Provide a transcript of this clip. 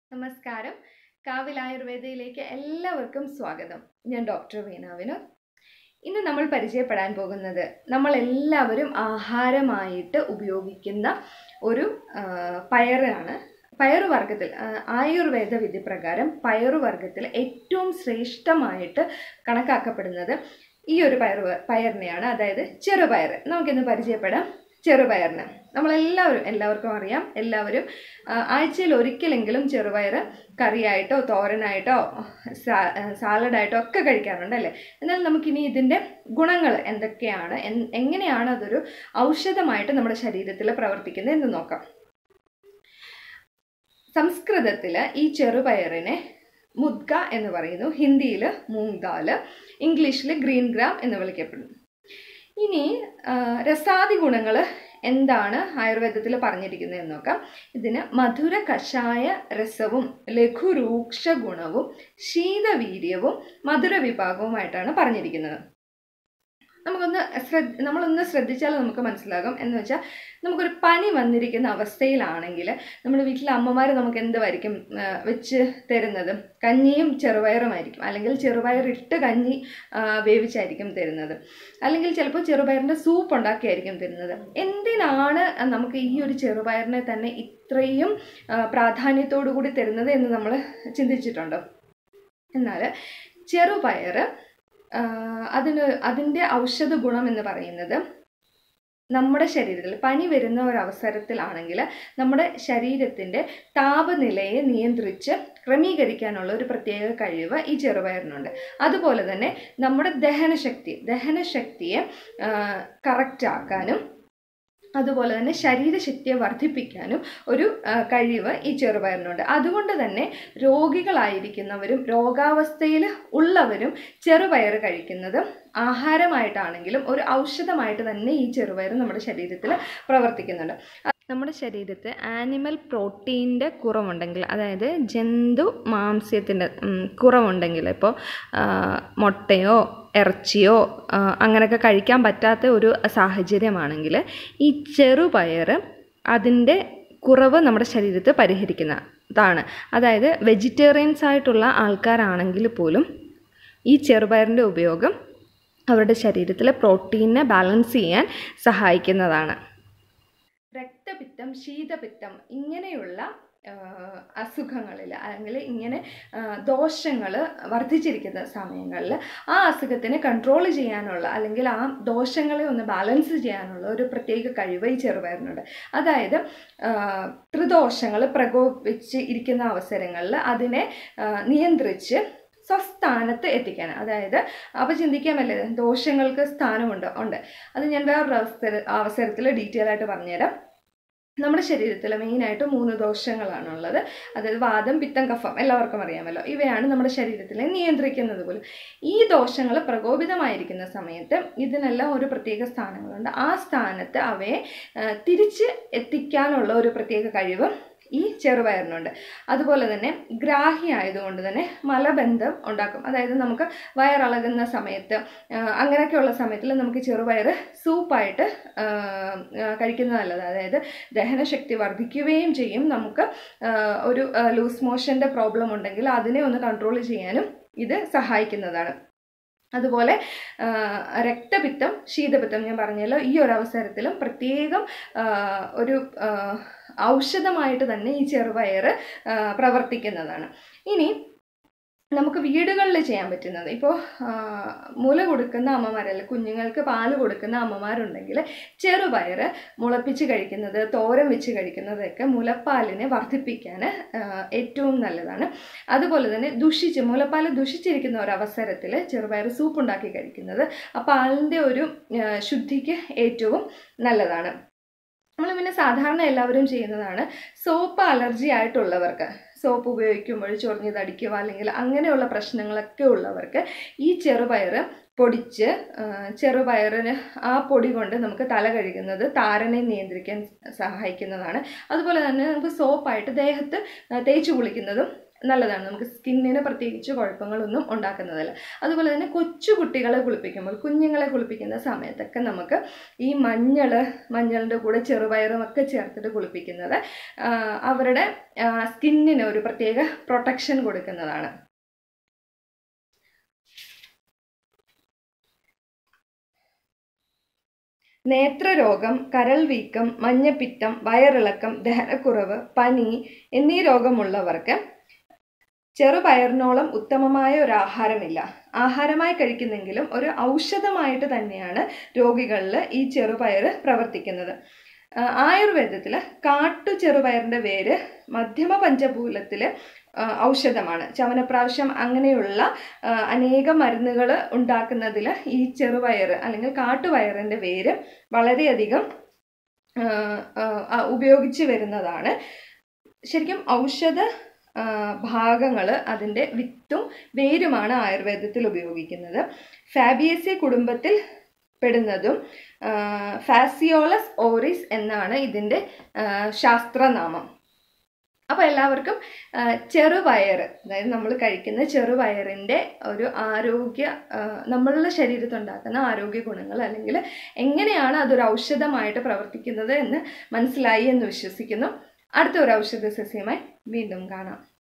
നമസ്കാരം കാവിൽ ആയുർവേദയിലേക്ക് എല്ലാവർക്കും സ്വാഗതം ഞാൻ ഡോക്ടർ വീണ വിനോദ് ഇന്ന് നമ്മൾ പരിചയപ്പെടാൻ പോകുന്നത് നമ്മൾ എല്ലാവരും ആഹാരമായിട്ട് ഉപയോഗിക്കുന്ന ഒരു ആ, പയറാണ് പയറുവർഗത്തിൽ ആ, ആയുർവേദ വിധി പ്രകാരം പയറുവർഗത്തിൽ ഏറ്റവും ശ്രേഷ്ഠമായിട്ട് കണക്കാക്കപ്പെടുന്നത് ഈ ഒരു പയർ പയറിനെയാണ് അതായത് ചെറുപയർ നമുക്കിന്ന് പരിചയപ്പെടാം ചെറുപയറിന് നമ്മളെല്ലാവരും എല്ലാവർക്കും അറിയാം എല്ലാവരും ആ, ആഴ്ചയിൽ ഒരിക്കലെങ്കിലും ചെറുപയർ കറിയായിട്ടോ തോരനായിട്ടോ സാ- ആ, സാലഡായിട്ടോ ഒക്കെ കഴിക്കാറുണ്ട് അല്ലേ എന്നാൽ നമുക്കിനി ഇതിൻ്റെ ഗുണങ്ങൾ എന്തൊക്കെയാണ് എൻ- എങ്ങനെയാണ് അതൊരു ഔഷധമായിട്ട് നമ്മുടെ ശരീരത്തിൽ പ്രവർത്തിക്കുന്നത് എന്ന് നോക്കാം സംസ്കൃതത്തിൽ ഈ ചെറുപയറിനെ മുദ്ഗ എന്ന് പറയുന്നു ഹിന്ദിയിൽ മൂങ് ദാൽ ഇംഗ്ലീഷിൽ ഗ്രീൻ ഗ്രാം എന്ന് വിളിക്കപ്പെടുന്നു ഇനി ആ, രസാദി ഗുണങ്ങൾ എന്താണ് ആയുർവേദത്തിൽ പറഞ്ഞിരിക്കുന്നത് എന്ന് നോക്കാം ഇതിന് മധുര കഷായ രസവും ലഘുരൂക്ഷ ഗുണവും ശീതവീര്യവും മധുര വിഭാഗവുമായിട്ടാണ് പറഞ്ഞിരിക്കുന്നത് നമുക്കൊന്ന് ശ്രദ്ധ നമ്മളൊന്ന് ശ്രദ്ധിച്ചാൽ നമുക്ക് മനസ്സിലാകും എന്ന് വെച്ചാൽ നമുക്കൊരു പനി വന്നിരിക്കുന്ന അവസ്ഥയിലാണെങ്കിൽ നമ്മുടെ വീട്ടിലെ അമ്മമാർ നമുക്ക് എന്തുമായിരിക്കും ആ, വെച്ച് തരുന്നത് കഞ്ഞിയും ചെറുപയറുമായിരിക്കും അല്ലെങ്കിൽ ചെറുപയറിട്ട് കഞ്ഞി ആ, വേവിച്ചായിരിക്കും തരുന്നത് അല്ലെങ്കിൽ ചിലപ്പോൾ ചെറുപയറിൻ്റെ സൂപ്പ് ഉണ്ടാക്കിയായിരിക്കും തരുന്നത് എന്തിനാണ് നമുക്ക് ഈ ഒരു ചെറുപയറിനെ തന്നെ ഇത്രയും ആ, പ്രാധാന്യത്തോടു കൂടി തരുന്നത് എന്ന് നമ്മൾ ചിന്തിച്ചിട്ടുണ്ടോ എന്നാൽ ചെറുപയർ ആ, അതിന് അതിൻ്റെ ഔഷധ ഗുണം എന്ന് പറയുന്നത് നമ്മുടെ ശരീരത്തിൽ പനി വരുന്ന ഒരു അവസരത്തിലാണെങ്കിൽ നമ്മുടെ ശരീരത്തിൻ്റെ താപനിലയെ നിയന്ത്രിച്ച് ക്രമീകരിക്കാനുള്ള ഒരു പ്രത്യേക കഴിവ് ഈ ചെറുപയറിനുണ്ട് അതുപോലെ തന്നെ നമ്മുടെ ദഹനശക്തി ദഹനശക്തിയെ കറക്റ്റ് ആക്കാനും അതുപോലെ തന്നെ ശരീരശക്തിയെ വർദ്ധിപ്പിക്കാനും ഒരു ആ, കഴിവ് ഈ ചെറുപയറിനുണ്ട് അതുകൊണ്ട് തന്നെ രോഗികളായിരിക്കുന്നവരും രോഗാവസ്ഥയിൽ ഉള്ളവരും ചെറുപയർ കഴിക്കുന്നത് ആഹാരമായിട്ടാണെങ്കിലും ഒരു ഔഷധമായിട്ട് തന്നെ ഈ ചെറുപയർ നമ്മുടെ ശരീരത്തിൽ പ്രവർത്തിക്കുന്നുണ്ട് നമ്മുടെ ശരീരത്തിൽ ആനിമൽ പ്രോട്ടീൻ്റെ കുറവുണ്ടെങ്കിൽ അതായത് ജന്തു മാംസ്യത്തിൻ്റെ ഉം, കുറവുണ്ടെങ്കിൽ ഇപ്പോൾ മുട്ടയോ ഇറച്ചിയോ ആ, അങ്ങനെയൊക്കെ കഴിക്കാൻ പറ്റാത്ത ഒരു സാഹചര്യമാണെങ്കിൽ ഈ ചെറുപയർ അതിൻ്റെ കുറവ് നമ്മുടെ ശരീരത്തിൽ പരിഹരിക്കുന്നതാണ് അതായത് വെജിറ്റേറിയൻസ് ആയിട്ടുള്ള ആൾക്കാരാണെങ്കിൽ പോലും ഈ ചെറുപയറിൻ്റെ ഉപയോഗം അവരുടെ ശരീരത്തിലെ പ്രോട്ടീനെ ബാലൻസ് ചെയ്യാൻ സഹായിക്കുന്നതാണ് രക്തപിത്തം ശീതപിത്തം ഇങ്ങനെയുള്ള അസുഖങ്ങളിൽ അല്ലെങ്കിൽ ഇങ്ങനെ ദോഷങ്ങൾ വർദ്ധിച്ചിരിക്കുന്ന സമയങ്ങളിൽ ആ അസുഖത്തിനെ കൺട്രോൾ ചെയ്യാനുള്ള അല്ലെങ്കിൽ ആ ദോഷങ്ങളെ ഒന്ന് ബാലൻസ് ചെയ്യാനുള്ള ഒരു പ്രത്യേക കഴിവ് ഈ ചെറുപയറിനുണ്ട് അതായത് ആ, ത്രിദോഷങ്ങൾ പ്രകോപിച്ച് ഇരിക്കുന്ന അവസരങ്ങളിൽ അതിനെ ആ, നിയന്ത്രിച്ച് സ്വസ്ഥാനത്ത് എത്തിക്കാൻ അതായത് അപ്പോൾ ചിന്തിക്കാമല്ലേ ദോഷങ്ങൾക്ക് സ്ഥാനമുണ്ട് ഉണ്ട് അത് ഞാൻ വേറൊരു അവസര അവസരത്തിൽ ഡീറ്റെയിൽ ആയിട്ട് പറഞ്ഞുതരാം നമ്മുടെ ശരീരത്തിൽ മെയിനായിട്ട് മൂന്ന് ദോഷങ്ങളാണുള്ളത് അതായത് വാദം പിത്തം കഫം എല്ലാവർക്കും അറിയാമല്ലോ ഇവയാണ് നമ്മുടെ ശരീരത്തിലെ നിയന്ത്രിക്കുന്നത് പോലും ഈ ദോഷങ്ങൾ പ്രകോപിതമായിരിക്കുന്ന സമയത്ത് ഇതിനെല്ലാം ഒരു പ്രത്യേക സ്ഥാനങ്ങളുണ്ട് ആ സ്ഥാനത്ത് അവയെ ആ, തിരിച്ച് എത്തിക്കാനുള്ള ഒരു പ്രത്യേക കഴിവ് ഈ ചെറുപയറിനുണ്ട് അതുപോലെ തന്നെ ഗ്രാഹി ആയതുകൊണ്ട് തന്നെ മലബന്ധം ഉണ്ടാക്കും അതായത് നമുക്ക് വയറിളകുന്ന സമയത്ത് ആ, അങ്ങനെയൊക്കെയുള്ള സമയത്തിൽ നമുക്ക് ചെറുപയർ സൂപ്പായിട്ട് ആ, ആ, കഴിക്കുന്നത് നല്ലത് അതായത് ദഹനശക്തി വർദ്ധിക്കുകയും ചെയ്യും നമുക്ക് ആ, ഒരു ലൂസ് മോഷൻ്റെ പ്രോബ്ലം ഉണ്ടെങ്കിൽ അതിനെ ഒന്ന് കൺട്രോൾ ചെയ്യാനും ഇത് സഹായിക്കുന്നതാണ് അതുപോലെ ആ, രക്തപിത്തം ശീതപിത്തം ഞാൻ പറഞ്ഞല്ലോ ഈ ഒരു അവസരത്തിലും പ്രത്യേകം ആ, ഒരു ആ, ഔഷധമായിട്ട് തന്നെ ഈ ചെറുപയർ ആ, പ്രവർത്തിക്കുന്നതാണ് ഇനി നമുക്ക് വീടുകളിൽ ചെയ്യാൻ പറ്റുന്നത് ഇപ്പോൾ മുല കൊടുക്കുന്ന അമ്മമാരല്ല കുഞ്ഞുങ്ങൾക്ക് പാല് കൊടുക്കുന്ന അമ്മമാരുണ്ടെങ്കിൽ ചെറുപയർ മുളപ്പിച്ച് കഴിക്കുന്നത് തോരൻ വെച്ച് കഴിക്കുന്നതൊക്കെ മുലപ്പാലിനെ വർദ്ധിപ്പിക്കാൻ ആ, ഏറ്റവും നല്ലതാണ് അതുപോലെ തന്നെ ദുഷിച്ച് മുലപ്പാൽ ദുഷിച്ചിരിക്കുന്ന ഒരു അവസരത്തിൽ ചെറുപയർ സൂപ്പ് ഉണ്ടാക്കി കഴിക്കുന്നത് ആ പാലിൻ്റെ ഒരു ആ, ശുദ്ധിക്ക് ഏറ്റവും നല്ലതാണ് നമ്മൾ പിന്നെ സാധാരണ എല്ലാവരും ചെയ്യുന്നതാണ് സോപ്പ് അലർജി ആയിട്ടുള്ളവർക്ക് സോപ്പ് ഉപയോഗിക്കുമ്പോൾ ചൊറിഞ്ഞ് തടിക്കുക അല്ലെങ്കിൽ അങ്ങനെയുള്ള പ്രശ്നങ്ങളൊക്കെ ഉള്ളവർക്ക് ഈ ചെറുപയർ പൊടിച്ച് ആ, ചെറുപയറിന് ആ പൊടി കൊണ്ട് നമുക്ക് തല കഴുകുന്നത് താരനെ നിയന്ത്രിക്കാൻ സഹായിക്കുന്നതാണ് അതുപോലെ തന്നെ നമുക്ക് സോപ്പായിട്ട് ദേഹത്ത് ആ, തേച്ച് കുളിക്കുന്നതും നല്ലതാണ് നമുക്ക് സ്കിന്നിന് പ്രത്യേകിച്ച് കുഴപ്പങ്ങളൊന്നും ഉണ്ടാക്കുന്നതല്ല അതുപോലെ തന്നെ കൊച്ചു കുട്ടികളെ കുളിപ്പിക്കുമ്പോൾ കുഞ്ഞുങ്ങളെ കുളിപ്പിക്കുന്ന സമയത്തൊക്കെ നമുക്ക് ഈ മഞ്ഞൾ മഞ്ഞളിൻ്റെ കൂടെ ചെറുപയറും ഒക്കെ ചേർത്തിട്ട് കുളിപ്പിക്കുന്നത് ആ, അവരുടെ സ്കിന്നിന് ഒരു പ്രത്യേക പ്രൊട്ടക്ഷൻ കൊടുക്കുന്നതാണ് നേത്രരോഗം കരൾ വീക്കം മഞ്ഞപ്പിത്തം വയറിളക്കം ദഹനക്കുറവ് പനി എന്നീ രോഗമുള്ളവർക്ക് ചെറുപയറിനോളം ഉത്തമമായ ഒരു ആഹാരമില്ല ആഹാരമായി കഴിക്കുന്നെങ്കിലും ഒരു ഔഷധമായിട്ട് തന്നെയാണ് രോഗികളിൽ ഈ ചെറുപയർ പ്രവർത്തിക്കുന്നത് ആ, ആയുർവേദത്തിൽ കാട്ടു ചെറുപയറിൻ്റെ വേര് മധ്യമ പഞ്ചഭൂലത്തിൽ ഔഷധമാണ് ചവനപ്രാവശ്യം അങ്ങനെയുള്ള ആ, അനേകം മരുന്നുകൾ ഉണ്ടാക്കുന്നതിൽ ഈ ചെറുപയർ അല്ലെങ്കിൽ കാട്ടുപയറിൻ്റെ വേര് വളരെയധികം ഉപയോഗിച്ച് വരുന്നതാണ് ശരിക്കും ഔഷധ ഭാഗങ്ങൾ അതിൻ്റെ വിത്തും വേരുമാണ് ആയുർവേദത്തിൽ ഉപയോഗിക്കുന്നത് ഫാബിയസി കുടുംബത്തിൽ പെടുന്നതും ഫാസിയോളസ് ഓറിസ് എന്നാണ് ഇതിൻ്റെ ആ, ശാസ്ത്രനാമം അപ്പോൾ എല്ലാവർക്കും ആ, ചെറുപയർ അതായത് നമ്മൾ കഴിക്കുന്ന ചെറുപയറിൻ്റെ ഒരു ആരോഗ്യ ആ, നമ്മളുടെ ശരീരത്തുണ്ടാക്കുന്ന ആരോഗ്യ ഗുണങ്ങൾ അല്ലെങ്കിൽ എങ്ങനെയാണ് അതൊരു ഔഷധമായിട്ട് പ്രവർത്തിക്കുന്നത് എന്ന് മനസ്സിലായി എന്ന് വിശ്വസിക്കുന്നു അടുത്ത ഒരു ഔഷധ സസ്യമായി വീണ്ടും കാണാം